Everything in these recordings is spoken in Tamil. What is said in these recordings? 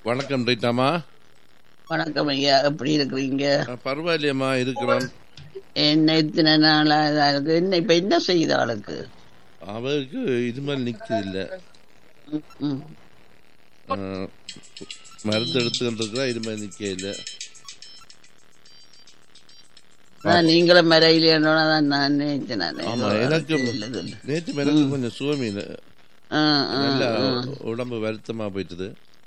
வணக்கம் ரைட்டாமா வணக்கம் ஐயா எப்படி இருக்கிறீங்க பரவாயில்லையம்மா இருக்கிறோம் என்ன இத்தனை நாளா இதா இருக்கு என்ன இப்ப என்ன செய்யுது ஆளுக்கு அவருக்கு இது மாதிரி நிற்கிறது இல்லை ம், ம். மருந்து எடுத்துக்கிட்டு இருக்கிறா இது மாதிரி நிற்க இல்லை நான் நீங்களும் மறையிலேன்னு தான் நான் நினைச்சேன் நான் ஆமா எனக்கு இல்லது. நேற்று எனக்கு கொஞ்சம் சுவமீன் ஆ, ஆ, நல்ல ஆ. உடம்பு வருத்தமா போயிட்டுது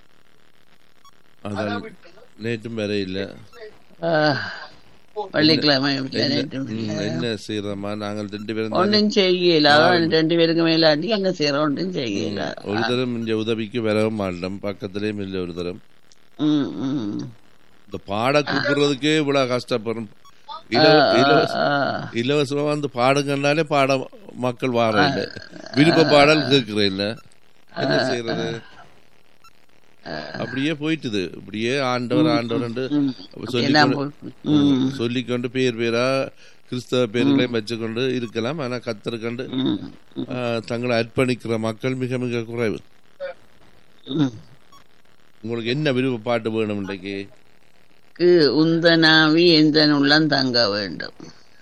அதான் நேற்றும் வேற இல்லை ஆ, வெள்ளிக்கிழமை ம், என்ன செய்யறோமா நாங்கள் ரெண்டு பேரும் தானே. ஒன்றும் செய்யல அதான் ரெண்டு பேருக்கு மேலாட்டி அங்க செய்யற ஒன்றும் செய்யல ஒரு தரம் இங்க உதவிக்கு வரவும் மாட்டோம் பக்கத்துலயும் இல்லை ஒரு தரம் ம், ம். இந்த பாட கூப்பிடுறதுக்கே இவ்வளவு கஷ்டப்படும் இலவ- இலவச ஆ, இலவசமா வந்து பாடுங்கன்னாலே பாட மக்கள் வார இல்ல விருப்ப பாடல் கேட்கிற இல்ல என்ன செய்யறது அப்படியே போயிட்டுது அப்படியே ஆண்டவர் ஆண்டவர் சொல்லி எல்லாம் போய்- ம், சொல்லிக்கொண்டு பேர் பேரா கிறிஸ்தவ பேர்களையும் வச்சுக்கொண்டு இருக்கலாம் ஆனா கத்தருக்கண்டு ம், ஆ, தங்களை அர்ப்பணிக்கிற மக்கள் மிக மிக குறைவு ம். உங்களுக்கு என்ன விருப்ப பாட்டு வேணும் இன்றைக்கு க்கு உந்தனாவி எந்த உள்ளம் தங்க வேண்டும்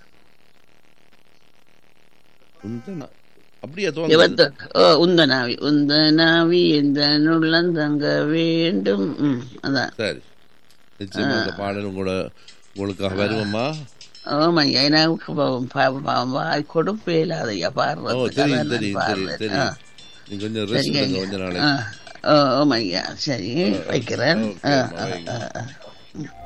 உந்தனா. அப்படியே தோணுது இருபத்து ஓ உந்தனாவி உந்தனாவி எந்த உள்ளம் தங்க வேண்டும் ம், அதான் சரி நிச்சயமா அந்த பாடல் உங்களோட உங்களுக்காக வருவோமா ஆமாய்யா எனக்கு பாவம், பாவம், பாவம், வாய் கொடுப்பே இல்லாதையா ஓ பாடுறது தெரியும் தெரியும் தெரியும் தெரியும் நீ கொஞ்சம் ரெஸ்ட் எடுங்க கொஞ்ச நாளைக்கு ஓ ஆமாய்யா சரி வைக்கிறேன் ஓகே, ஆ, அம்மா, ஆ, வைங்க. ஆ, ஆ.